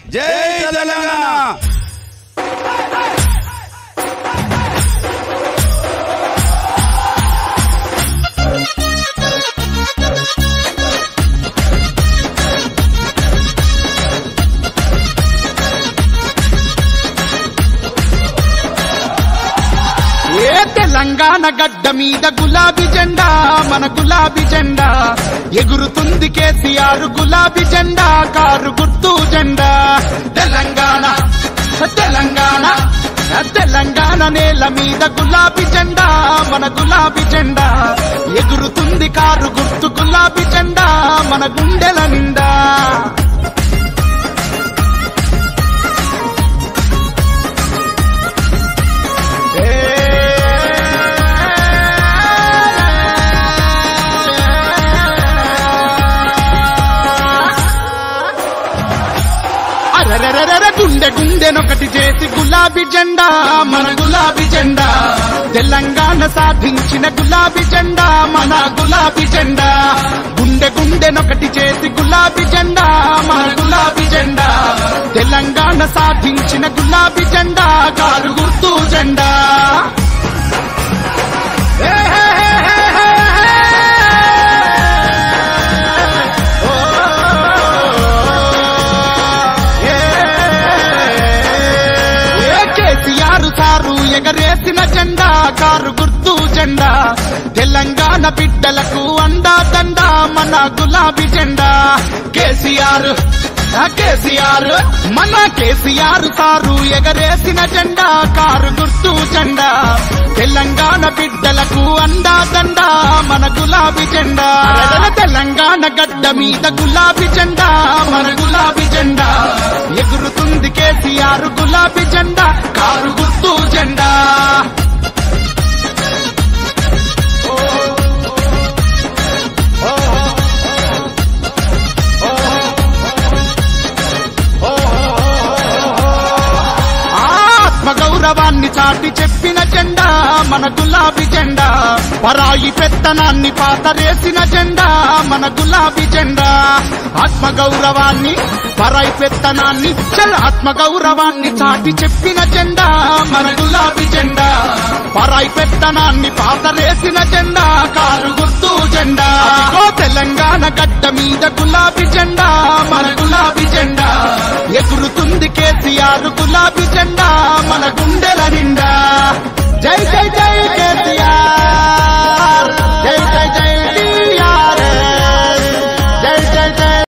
జై తెలంగాణ ఏ తెలంగాణ గడ్డ మీద గులాబీ జెండా మన గులాబీ జెండా ఎగురుతుంది కేసీఆర్ గులాబీ జెండా కారు గుర్తు జెండా తెలంగాణ తెలంగాణ తెలంగాణ నేల మీద గులాబీ జెండా మన గులాబీ జెండా ఎగురుతుంది కారు గుర్తు గులాబీ జెండా మన గుండెల నిండా అరరరరర గుండె గుండెనొకటి చేసి గులాబీ జెండా మన గులాబీ జెండా తెలంగాణ సాధించిన గులాబీ జెండా మన గులాబీ జెండా గుండె గుండెనొకటి చేసి గులాబీ జెండా మన గులాబీ జెండా తెలంగాణ సాధించిన గులాబీ జెండా కారు గుర్తు జెండా ఏ హే హే హే హే హే. ఏ కేసీఆర్ సారు ఎగరేసిన జెండా కారు గుర్తు జెండా తెలంగాణ బిడ్డలకు అండా దండా మన గులాబీ జెండా కేసీఆర్ ఆ కేసీఆర్ మన కేసీఆర్ సారు ఎగరేసిన జెండా కారు గుర్తు జెండా తెలంగాణ బిడ్డలకు అండా దండా మన గులాబీ జెండా తెలంగాణ గడ్డ మీద గులాబీ జెండా మన గులాబీ జెండా ఎగురుతుంది కేసీఆర్ గులాబీ జెండా కారు గుర్తు జెండా ఆత్మ గౌరవాన్ని చాటి చెప్పిన జెండా మన గులాబీ జెండా పరాయి పెత్తనాన్ని పాతరేసిన జెండా మన గులాబీ జెండా ఆత్మ గౌరవాన్ని పరాయి పెత్తనాన్ని చల్ ఆత్మ గౌరవాన్ని చాటి చెప్పిన జెండా మన గులాబీ జెండా పరాయి పెత్తనాన్ని పాతరేసిన జెండా కారు గుర్తు జెండా అదిగో తెలంగాణ గడ్డ మీద గులాబీ జెండా మన గులాబీ జెండా ఎగురుతుంది కేసీఆర్